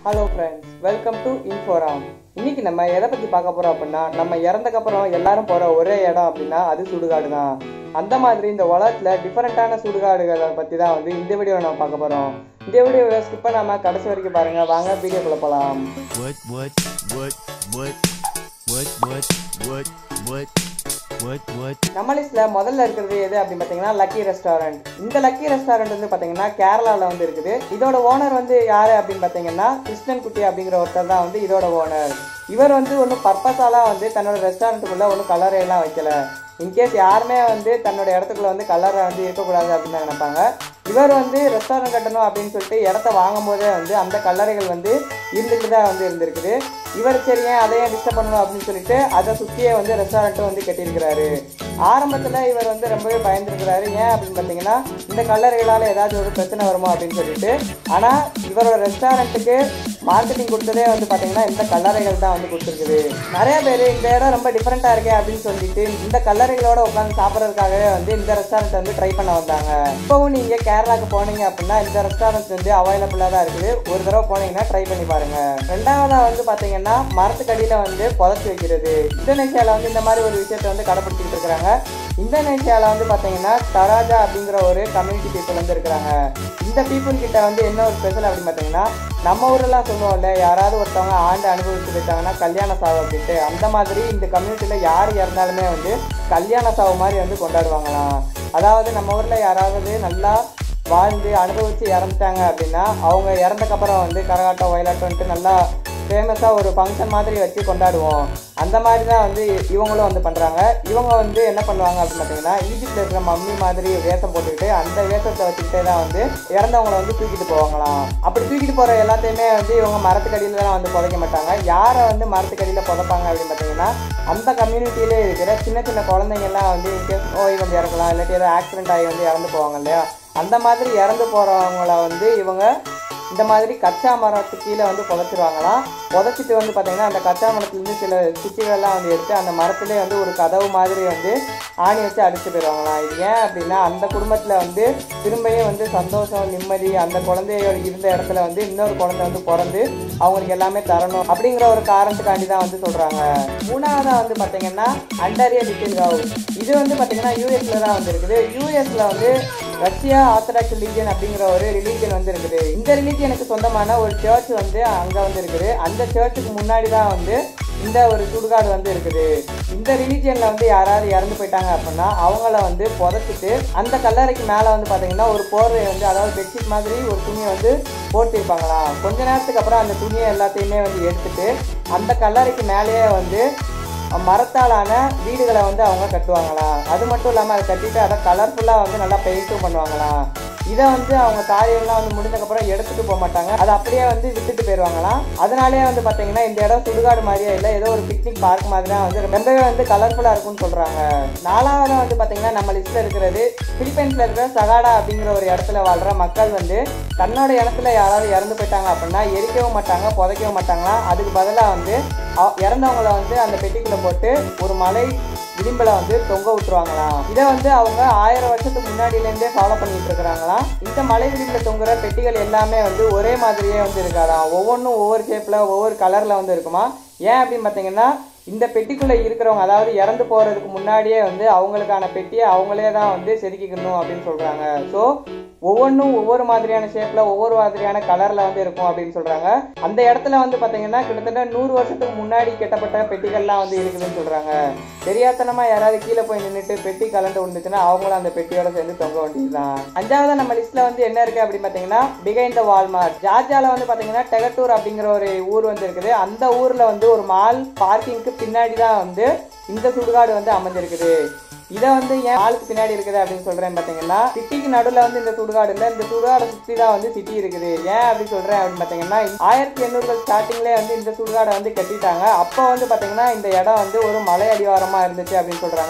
Hello friends welcome to இன்ஃபோராம் இன்னைக்கு நம்ம எதை பற்றி பார்க்க போகிறோம் அப்படின்னா நம்ம இறந்தக்கப்புறம் எல்லாரும் போகிற ஒரே இடம் அப்படின்னா அது சுடுகாடு தான் அந்த மாதிரி இந்த உலகத்தில் டிஃப்ரெண்ட்டான சுடுகாடுகளை பற்றி தான் வந்து இந்த வீடியோவில் நம்ம பார்க்க போகிறோம் இந்த வீடியோவை ஸ்கிப் பண்ணாமல் கடைசி வரைக்கும் பாருங்கள் வாங்க வீடியோக்குள்ள போகலாம் What, what, what, what, what, what, what, what, what, what? நம்ம லிஸ்ட்ல முதல்ல இருக்கிறது எது அப்படின்னு பார்த்தீங்கன்னா லக்கி ரெஸ்டாரண்ட் இந்த லக்கி ரெஸ்டாரண்ட் வந்து பார்த்தீங்கன்னா கேரளாவில் வந்து இருக்குது இதோட ஓனர் வந்து யாரு அப்படின்னு பார்த்தீங்கன்னா கிருஷ்ணன் குட்டி அப்படிங்கிற ஒருத்தர் தான் வந்து இதோட ஓனர் இவர் வந்து ஒன்றும் பர்பஸாலாம் வந்து தன்னோட ரெஸ்டாரண்ட்டுக்குள்ள ஒன்றும் கலரையெல்லாம் வைக்கல இன்கேஸ் யாருமே வந்து தன்னோட இடத்துக்குள்ள வந்து கலரை வந்து இருக்கக்கூடாது அப்படின்னு தான் நினைப்பாங்க இவர் வந்து ரெஸ்டாரண்ட் கட்டணும் அப்படின்னு சொல்லிட்டு இடத்த வாங்கும் போதே வந்து அந்த கல்லறைகள் வந்து இருந்துட்டு தான் வந்து இருந்திருக்குது இவர் சரி ஏன் அதை ஏன் டிஸ்டர்ப் பண்ணணும் அப்படின்னு சொல்லிட்டு அதை சுற்றியே வந்து ரெஸ்டாரண்ட்டும் வந்து கட்டியிருக்கிறாரு ஆரம்பத்தில் இவர் வந்து ரொம்பவே பயந்துருக்கிறாரு ஏன் அப்படின்னு பார்த்தீங்கன்னா இந்த கல்லறைகளால் ஏதாச்சும் ஒரு பிரச்சனை வருமா அப்படின்னு சொல்லிட்டு ஆனால் இவரோட ரெஸ்டாரண்ட்டுக்கு மார்க்கெட்டிங் கொடுத்ததே வந்து பார்த்தீங்கன்னா இந்த கல்லறைகள் தான் வந்து கொடுத்துருக்குது நிறைய பேர் இந்த இடம் ரொம்ப டிஃப்ரெண்ட்டாக இருக்கே அப்படின்னு சொல்லிட்டு இந்த கல்லறைகளோட உட்காந்து சாப்பிட்றதுக்காகவே வந்து இந்த ரெஸ்டாரண்ட் வந்து ட்ரை பண்ண வந்தாங்க இப்போவும் நீங்கள் கேரளாக்கு போனீங்க அப்படின்னா இந்த ரெஸ்டாரண்ட் வந்து அவைலபிளாக தான் இருக்குது ஒரு தடவை போனீங்கன்னா ட்ரை பண்ணி பாருங்க ரெண்டாவதா வந்து பார்த்தீங்கன்னா மரத்துக்கடியில் வந்து புதைச்சி வைக்கிறது இந்தோனேஷியாவில் வந்து இந்த மாதிரி ஒரு விஷயத்தை வந்து கடைப்பிடிச்சிட்டு இருக்கிறாங்க இந்தோனேஷியாவில் வந்து பார்த்தீங்கன்னா தராஜா அப்படிங்கிற ஒரு கம்யூனிட்டி பீப்புள் வந்து இருக்கிறாங்க இந்த பீப்புள் கிட்ட வந்து என்ன ஒரு ஸ்பெஷல் அப்படின்னு பார்த்தீங்கன்னா நம்ம ஊரெல்லாம் சொல்லுவோம்ல யாராவது ஒருத்தவங்க ஆண்டு அனுபவிச்சு போயிட்டாங்கன்னா கல்யாண சாவு அப்படின்ட்டு அந்த மாதிரி இந்த கம்யூனிட்டியில் யார் இறந்தாலுமே வந்து கல்யாண சாவு மாதிரி வந்து கொண்டாடுவாங்களாம் அதாவது நம்ம ஊரில் யாராவது நல்லா வாழ்ந்து அனுபவிச்சு இறந்துட்டாங்க அப்படின்னா அவங்க இறந்தக்கப்புறம் வந்து கரகாட்டம் ஒயிலாட்டம்ன்ட்டு நல்லா ஃபேமஸாக ஒரு ஃபங்க்ஷன் மாதிரி வச்சு கொண்டாடுவோம் அந்த மாதிரி தான் வந்து இவங்களும் வந்து பண்ணுறாங்க இவங்க வந்து என்ன பண்ணுவாங்க அப்படின்னு பார்த்தீங்கன்னா ஈஜிப்டில் இருக்கிற மம்மி மாதிரி வேஷம் போட்டுக்கிட்டு அந்த வேஷத்தை வச்சுக்கிட்டே தான் வந்து இறந்தவங்களை வந்து தூக்கிட்டு போவாங்களாம் அப்படி தூக்கிட்டு போகிற எல்லாத்தையுமே வந்து இவங்க மரத்துக்கடியில் தான் வந்து புதைக்க மாட்டாங்க யாரை வந்து மரத்துக்கடியில் புதைப்பாங்க அப்படின்னு பார்த்தீங்கன்னா அந்த கம்யூனிட்டியிலே இருக்கிற சின்ன சின்ன குழந்தைங்கள்லாம் வந்து இன்கேஸ் நோய் வந்து இறக்கலாம் இல்லாட்டி ஏதோ ஆக்சிடென்ட் ஆகி வந்து இறந்து போவாங்க இல்லையா அந்த மாதிரி இறந்து போகிறவங்கள வந்து இவங்க இந்த மாதிரி கச்சா மரத்துக்கு கீழே வந்து புதைச்சிருவாங்களாம் புதைச்சிட்டு வந்து பார்த்தீங்கன்னா அந்த கச்சா மரத்துலேருந்து சில குச்சிகள்லாம் வந்து எடுத்து அந்த மரத்துலேயே வந்து ஒரு கதவு மாதிரி வந்து ஆணி வச்சு அடிச்சு போயிடுவாங்களாம் இது ஏன் அப்படின்னா அந்த குடும்பத்தில் வந்து திரும்பியும் வந்து சந்தோஷம் நிம்மதி அந்த குழந்தையோட இருந்த இடத்துல வந்து இன்னொரு குழந்தை வந்து பிறந்து அவங்களுக்கு எல்லாமே தரணும் அப்படிங்கிற ஒரு காரணத்துக்காண்டி தான் வந்து சொல்கிறாங்க மூணாவதாக வந்து பார்த்தீங்கன்னா அண்டரிய லிட்டில் ஹவுஸ் இது வந்து பார்த்தீங்கன்னா யூஎஸ்ல தான் வந்து இருக்குது யூஎஸ்ல வந்து ரஷ்யா ஆர்த்தடாக்ஸ் ரிலீஜியன் அப்படிங்கிற ஒரு ரிலீஜியன் வந்து இருக்குது இந்த ரிலீஜியனுக்கு சொந்தமான ஒரு சர்ச் வந்து அங்கே வந்து இருக்குது அந்த சர்ச்சுக்கு முன்னாடி தான் வந்து இந்த ஒரு சுடுகாடு வந்து இருக்குது இந்த ரிலீஜியனில் வந்து யாராவது இறந்து போயிட்டாங்க அப்படின்னா அவங்கள வந்து புதைச்சிட்டு அந்த கல்லறைக்கு மேலே வந்து பார்த்தீங்கன்னா ஒரு போர்வை வந்து அதாவது பெட்ஷீட் மாதிரி ஒரு துணியை வந்து போட்டிருப்பாங்களாம் கொஞ்ச நேரத்துக்கு அப்புறம் அந்த துணியை எல்லாத்தையுமே வந்து எடுத்துட்டு அந்த கல்லறைக்கு மேலேயே வந்து மரத்தாலான வீடுகளை வந்து அவங்க கட்டுவாங்களாம் அது மட்டும் இல்லாமல் அதை கட்டிட்டு அதை கலர்ஃபுல்லாக வந்து நல்லா பெயிண்ட்டும் பண்ணுவாங்களாம் இதை வந்து அவங்க காரியம்லாம் வந்து முடிஞ்சக்கப்புறம் எடுத்துட்டு போக மாட்டாங்க அதை அப்படியே வந்து விட்டுட்டு போயிடுவாங்களாம் அதனாலேயே வந்து பார்த்தீங்கன்னா இந்த இடம் சுடுகாடு மாதிரியே இல்லை ஏதோ ஒரு பிக்னிக் பார்க் மாதிரி தான் வந்து ரொம்பவே வந்து கலர்ஃபுல்லாக இருக்கும்னு சொல்கிறாங்க நாலாவதாக வந்து பார்த்தீங்கன்னா நம்ம லிஸ்ட்டில் இருக்கிறது பிலிப்பைன்ஸில் இருக்கிற சகாடா அப்படிங்கிற ஒரு இடத்துல வாழ்கிற மக்கள் வந்து தன்னோட இடத்துல யாராவது இறந்து போயிட்டாங்க அப்படின்னா எரிக்கவும் மாட்டாங்க புதைக்கவும் மாட்டாங்களாம் அதுக்கு பதிலாக வந்து அவ- இறந்தவங்கள வந்து அந்த பெட்டிக்குள்ளே போட்டு ஒரு மலை விளிம்பில் வந்து தொங்க விட்டுருவாங்களாம் இதை வந்து அவங்க ஆயிரம் வருஷத்துக்கு முன்னாடியிலேருந்தே ஃபாலோ பண்ணிட்டு இருக்கிறாங்களாம் இந்த மலை விளிம்பில் தொங்குற பெட்டிகள் எல்லாமே வந்து ஒரே மாதிரியே வந்து இருக்காதாம் ஒவ்வொன்றும் ஒவ்வொரு ஷேப்பில் ஒவ்வொரு கலரில் வந்து இருக்குமா ஏன் அப்படின்னு பார்த்தீங்கன்னா இந்த பெட்டிக்குள்ளே இருக்கிறவங்க அதாவது இறந்து போகிறதுக்கு முன்னாடியே வந்து அவங்களுக்கான பெட்டியை அவங்களே தான் வந்து செதுக்கிக்கணும் அப்படின்னு சொல்கிறாங்க ஸோ ஒவ்வொன்றும் ஒவ்வொரு மாதிரியான ஷேப்பில் ஒவ்வொரு மாதிரியான கலரில் வந்து இருக்கும் அப்படின்னு சொல்கிறாங்க அந்த இடத்துல வந்து பார்த்தீங்கன்னா கிட்டத்தட்ட நூறு வருஷத்துக்கு முன்னாடி கட்டப்பட்ட பெட்டிகள்லாம் வந்து இருக்குதுன்னு சொல்கிறாங்க தெரியாத்தனமாக யாராவது கீழே போய் நின்றுட்டு பெட்டி கலந்து விழுந்துச்சுன்னா அவங்களும் அந்த பெட்டியோட சேர்ந்து தொங்க வேண்டியதுதான் அஞ்சாவது நம்ம லிஸ்ட்டில் வந்து என்ன இருக்குது அப்படின்னு பார்த்தீங்கன்னா பிகைண்ட் த வால்மார்ட் ஜார்ஜியாவில் வந்து பார்த்தீங்கன்னா டெகட்டூர் அப்படிங்கிற ஒரு ஊர் வந்து இருக்குது அந்த ஊரில் வந்து ஒரு மால் பார்க்கிங்க்கு பின்னாடி தான் வந்து இந்த சுடுகாடு வந்து அமைஞ்சிருக்குது இதை வந்து ஏன் ஆளுக்கு பின்னாடி இருக்குது அப்படின்னு சொல்றேன் பாத்தீங்கன்னா சிட்டிக்கு நடுவில் வந்து இந்த சுடுகாடு இல்லை இந்த சுடுகாடை சுற்றி தான் வந்து சிட்டி இருக்குது ஏன் அப்படி சொல்றேன் அப்படின்னு பாத்தீங்கன்னா ஆயிரத்தி எண்ணூறுகள் ஸ்டார்டிங்லேயே வந்து இந்த சுடுகாடை வந்து கட்டிட்டாங்க அப்போ வந்து பாத்தீங்கன்னா இந்த இடம் வந்து ஒரு மலை அடிவாரமா இருந்துச்சு அப்படின்னு சொல்றாங்க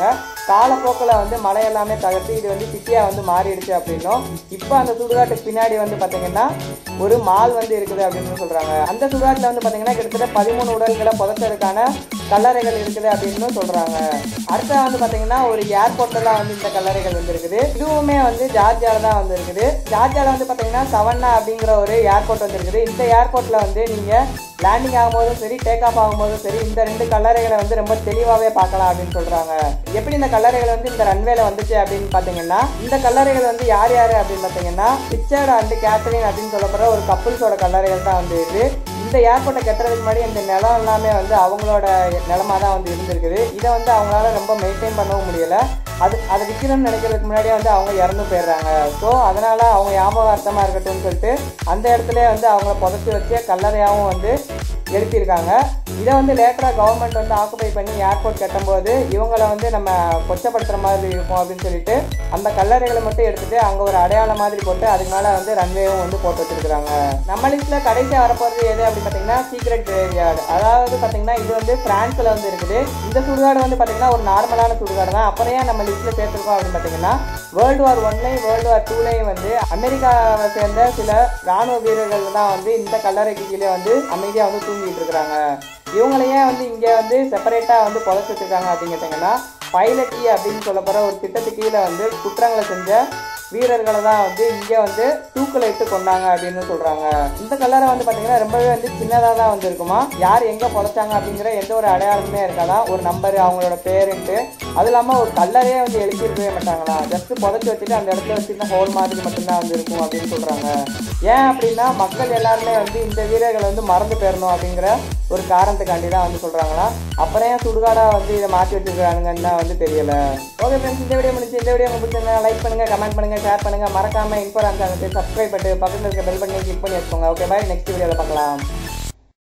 காலப்போக்கில் வந்து மலை எல்லாமே தகர்த்து இது வந்து சிட்டியாக வந்து மாறிடுச்சு அப்படின்னும் இப்போ அந்த சுடுகாட்டுக்கு பின்னாடி வந்து பார்த்தீங்கன்னா ஒரு மால் வந்து இருக்குது அப்படின்னு சொல்கிறாங்க அந்த சுடுகாட்டில் வந்து பார்த்தீங்கன்னா கிட்டத்தட்ட பதிமூணு உடல்களை புதைச்சதுக்கான கல்லறைகள் இருக்குது அப்படின்னு சொல்கிறாங்க அடுத்த வந்து பார்த்தீங்கன்னா ஒரு ஏர்போர்ட்டில் தான் வந்து இந்த கல்லறைகள் வந்து இருக்குது இதுவுமே வந்து ஜார்ஜியால தான் வந்து இருக்குது ஜார்ஜியால வந்து பார்த்தீங்கன்னா சவன்னா அப்படிங்கிற ஒரு ஏர்போர்ட் வந்து இருக்குது இந்த ஏர்போர்ட்டில் வந்து நீங்கள் லேண்டிங் ஆகும்போதும் சரி டேக் ஆஃப் ஆகும்போதும் சரி இந்த ரெண்டு கல்லறைகளை வந்து ரொம்ப தெளிவாகவே பார்க்கலாம் அப்படின்னு சொல்கிறாங்க எப்படி இந்த கல்லறைகள் வந்து இந்த ரன்வேல வந்துச்சு அப்படின்னு பார்த்தீங்கன்னா இந்த கல்லறைகள் வந்து யார் யார் அப்படின்னு பார்த்தீங்கன்னா பிச்சர்ட் அண்ட் கேத்ரின் அப்படின்னு சொல்லப்படுற ஒரு கப்புள்ஸோட கல்லறைகள் தான் வந்து இது இந்த ஏர்போர்ட்டை கட்டுறதுக்கு முன்னாடி இந்த நிலம் எல்லாமே வந்து அவங்களோட நிலமா தான் வந்து இருந்திருக்குது இதை வந்து அவங்களால ரொம்ப மெயின்டைன் பண்ணவும் முடியல அது அதை விற்கணும்னு நினைக்கிறதுக்கு முன்னாடியே வந்து அவங்க இறந்து போயிடுறாங்க ஸோ அதனால அவங்க ஞாபகார்த்தமாக இருக்கட்டும்னு சொல்லிட்டு அந்த இடத்துல வந்து அவங்கள புதைச்சி வச்சு கல்லறையாகவும் வந்து எழுப்பியிருக்காங்க இதை வந்து லேட்டராக கவர்மெண்ட் வந்து ஆக்குபை பண்ணி ஏர்போர்ட் கட்டும்போது இவங்களை வந்து நம்ம கொச்சப்படுத்துகிற மாதிரி இருக்கும் அப்படின்னு சொல்லிட்டு அந்த கல்லறைகளை மட்டும் எடுத்துட்டு அங்கே ஒரு அடையாளம் மாதிரி போட்டு அதுக்கு மேலே வந்து ரன்வேவும் வந்து போட்டு வச்சிருக்காங்க நம்ம லிஸ்ட்டில் கடைசியாக வரப்போகிறது எது அப்படின்னு பார்த்தீங்கன்னா சீக்ரெட் கிரேவியார்டு அதாவது பார்த்தீங்கன்னா இது வந்து பிரான்ஸில் வந்து இருக்குது இந்த சுடுகாடு வந்து பார்த்தீங்கன்னா ஒரு நார்மலான சுடுகாடு தான் அப்புறம் ஏன் நம்ம லிஸ்ட்டில் சேர்த்துருக்கோம் அப்படின்னு பார்த்தீங்கன்னா வேர்ல்டு வார் ஒன்லையும் வேர்ல்டு வார் டூலையும் வந்து அமெரிக்காவை சேர்ந்த சில ராணுவ வீரர்கள் தான் வந்து இந்த கல்லறைக்கு கீழே வந்து அமைதியாக வந்து தூங்கிட்டு இருக்கிறாங்க இவங்களையே வந்து இங்கே வந்து செப்பரேட்டாக வந்து புதைச்சி வச்சிருக்காங்க அப்படின்னு கேட்டிங்கன்னா பைலட்டி அப்படின்னு சொல்லப்படுற ஒரு திட்டத்துக்கு கீழே வந்து குற்றங்களை செஞ்ச வீரர்களை தான் வந்து இங்கே வந்து தூக்கில் இட்டு கொண்டாங்க அப்படின்னு சொல்கிறாங்க இந்த கல்லறை வந்து பார்த்தீங்கன்னா ரொம்பவே வந்து சின்னதாக தான் வந்து இருக்குமா யார் எங்கே புதைச்சாங்க அப்படிங்கிற எந்த ஒரு அடையாளமே இருக்காதான் ஒரு நம்பர் அவங்களோட பேருன்ட்டு அது இல்லாமல் ஒரு கல்லறையே வந்து எழுப்பியிருக்கவே மாட்டாங்களா ஜஸ்ட் புதைச்சி வச்சுட்டு அந்த இடத்துல வச்சுருந்த ஹோல் மாதிரி மட்டும்தான் வந்து இருக்கும் அப்படின்னு சொல்கிறாங்க ஏன் அப்படின்னா மக்கள் எல்லாருமே வந்து இந்த வீரர்களை வந்து மறந்து போயிடணும் அப்படிங்கிற ஒரு காரணத்துக்காண்டி தான் வந்து சொல்கிறாங்களா அப்புறம் ஏன் சுடுகாடாக வந்து இதை மாற்றி வச்சிருக்கானுங்கன்னா வந்து தெரியல ஓகே ஃப்ரெண்ட்ஸ் இந்த வீடியோ முடிச்சு இந்த வீடியோ உங்களுக்கு பிடிச்சிருந்தா லைக் பண்ணுங்கள் கமெண்ட் பண்ணுங்கள் ஷேர் பண்ணுங்கள் மறக்காமல் இன்ஃபோரான் சேனலுக்கு சப்ஸ்கிரைப் பண்ணிட்டு பக்கத்தில் இருக்க பெல் பண்ணி கிளிக் பண்ணி வச்சுக்கோங்க ஓகே பாய் நெக்ஸ்ட் வீடியோவில் பார்க்கலாம்